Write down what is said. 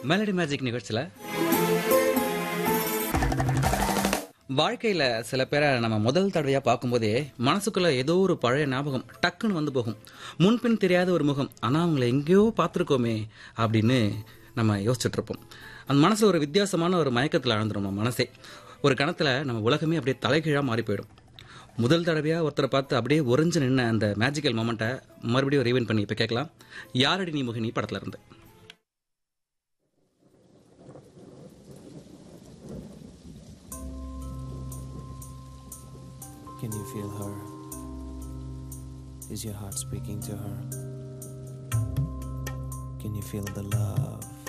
Melody magic நிகழ்ச்சியில் வாழ்க்கையில் சில பேரை நம்ம முதல் தடவையாக பார்க்கும்போதே மனசுக்குள்ள ஏதோ ஒரு பழைய ஞாபகம் டக்குன்னு வந்து போகும் முன்பின் தெரியாத ஒரு முகம் ஆனால் அவங்கள எங்கேயோ பார்த்துருக்கோமே அப்படின்னு நம்ம யோசிச்சுட்டு இருப்போம் அந்த மனசில் ஒரு வித்தியாசமான ஒரு மயக்கத்தில் ஆழ்ந்துரும் நம்ம மனசே ஒரு கணத்தில் நம்ம உலகமே அப்படியே தலைகீழாக மாறி போயிடும் முதல் தடவையாக ஒருத்தரை பார்த்து அப்படியே உறைஞ்சு நின்ன அந்த மேஜிக்கல் மொமெண்ட்டை மறுபடியும் ரீவைன் பண்ணி இப்போ கேட்கலாம் யாரடி நீ முகினி படத்துல இருந்து Can you feel her? Is your heart speaking to her? Can you feel the love